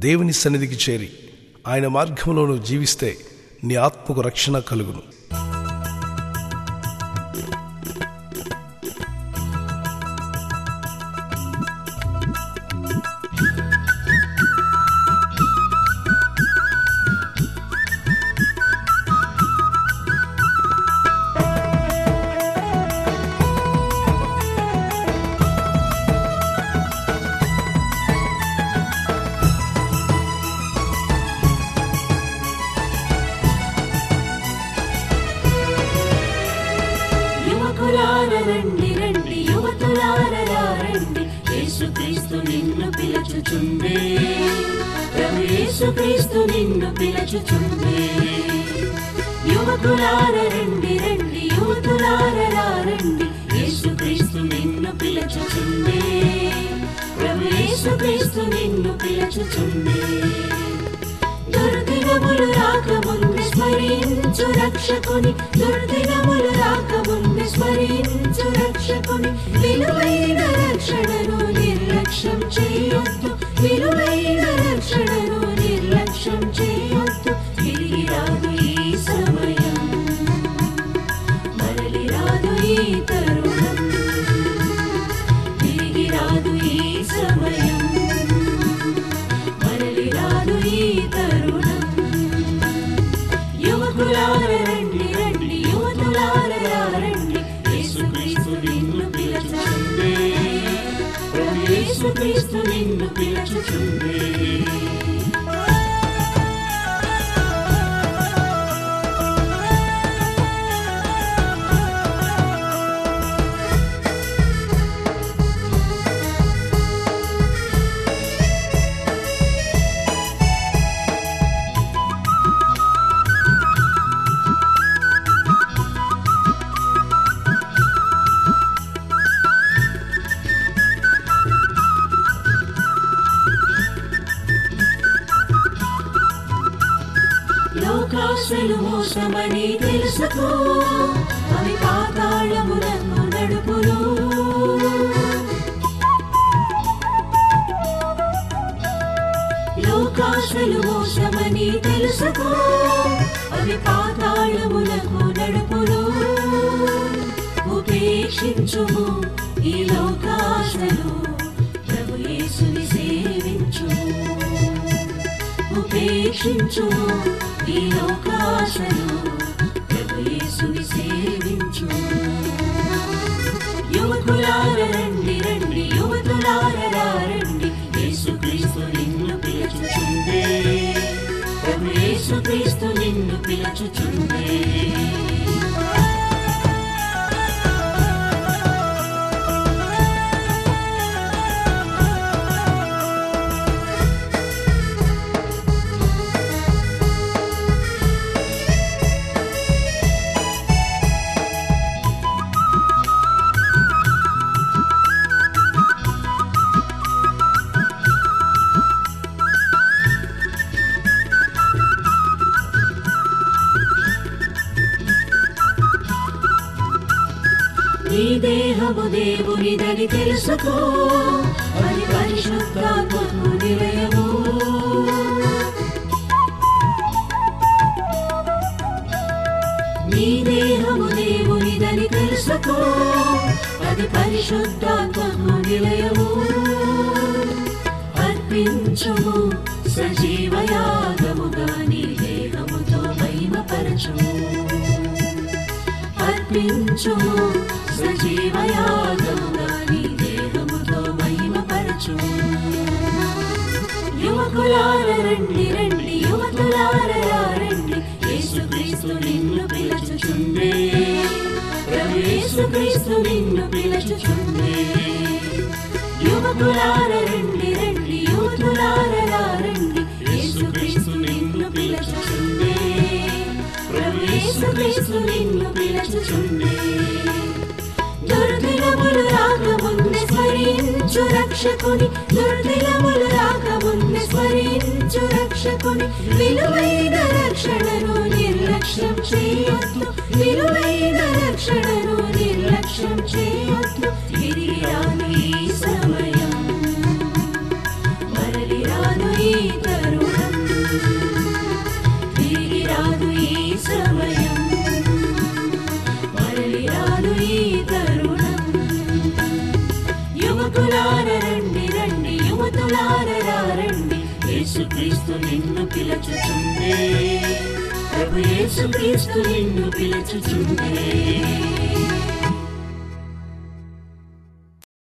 దేవుని సన్నిధికి చేరి ఆయన మార్గంలో నువ్వు జీవిస్తే నీ ఆత్మకు రక్షణ కలుగును యువకులార రండి రండి యువతులార రండి యేసుక్రీస్తు నిన్ను పిలచుచుండే ప్రభు యేసుక్రీస్తు నిన్ను పిలచుచుండే యువకులార రండి రండి యువతులార రండి యేసుక్రీస్తు నిన్ను పిలచుచుండే ప్రభు యేసుక్రీస్తు నిన్ను పిలచుచుండే దుర్దినములు రాకముందు స్మరించు రక్షకుని దుర్దినములు రాకముందు స్మరించు రక్షకుని విలువైన రక్షణను నిర్లక్ష్యం చేయొద్దు విలువైన రక్షణను నిర్లక్ష్యం చేయొద్దు తిరిగి రాదు ఈ సమయం మరలి రాదు ఈ తరుణం తిరిగి రాదు ఈ సమయం మరలి రాదు ఈ తరుణం యువకులార రండి రండి యువతులార రండి యేసుక్రీస్తు నిన్ను పిలచుచుండే ప్రభు యేసుక్రీస్తు నిన్ను పిలచుచుండే లోకాశలు మోసమని తెలుసుకో అవి పాతాళములకు నడుపును లోకాశలు మోసమని తెలుసుకో అవి పాతాళములకు నడుపును ఉపేక్షించుము ఈ లోకాశలు ప్రభు యేసుని సేవించుము ఉపేక్షించు ఈ లోకాశను ప్రభు యేసుని సేవించు యువకులార రండి రండి యువతులార రండి యేసుక్రీస్తు నిన్ను పిలచుచుండే ప్రభు యేసుక్రీస్తు నిన్ను పిలచుచుండే నీ దేహము దేవునిదని తెలుసుకో అది పరిశుద్ధాత్మకు నిలయము నీ దేహము దేవునిదని తెలుసుకో అది పరిశుద్ధాత్మకు నిలయము అర్పించుము సజీవయాగముగా నీ దేహముతో మహిమపరచుము అర్పించుము సజీవయాగముగా నీ దేహముతో మహిమపరచుము యువకులార రండి రండి యువతులార రండి యేసుక్రీస్తు నిన్ను పిలచుచుండే ప్రభు యేసుక్రీస్తు నిన్ను పిలచుచుండే యువకులార రండి రండి యువతులార రండి యేసుక్రీస్తు నిన్ను పిలచుచుండే ప్రభు యేసుక్రీస్తు నిన్ను పిలచుచుండే దుర్దినములు రాకముందు స్మరించు రక్షకుని దుర్దినములు రాకముందు స్మరించు రక్షకుని విలువైన రక్షణను నిర్లక్ష్యం చేయొద్దు విలువైన రక్షణను నిర్లక్ష్యం చేయొద్దు తిరిగి రాను ఈ సమయం మరలి రాను ఈ తరుణం జనులారండి యేసుక్రీస్తు నిన్ను పిలుచుచుండే ప్రభు యేసుక్రీస్తు నిన్ను పిలుచుచుండే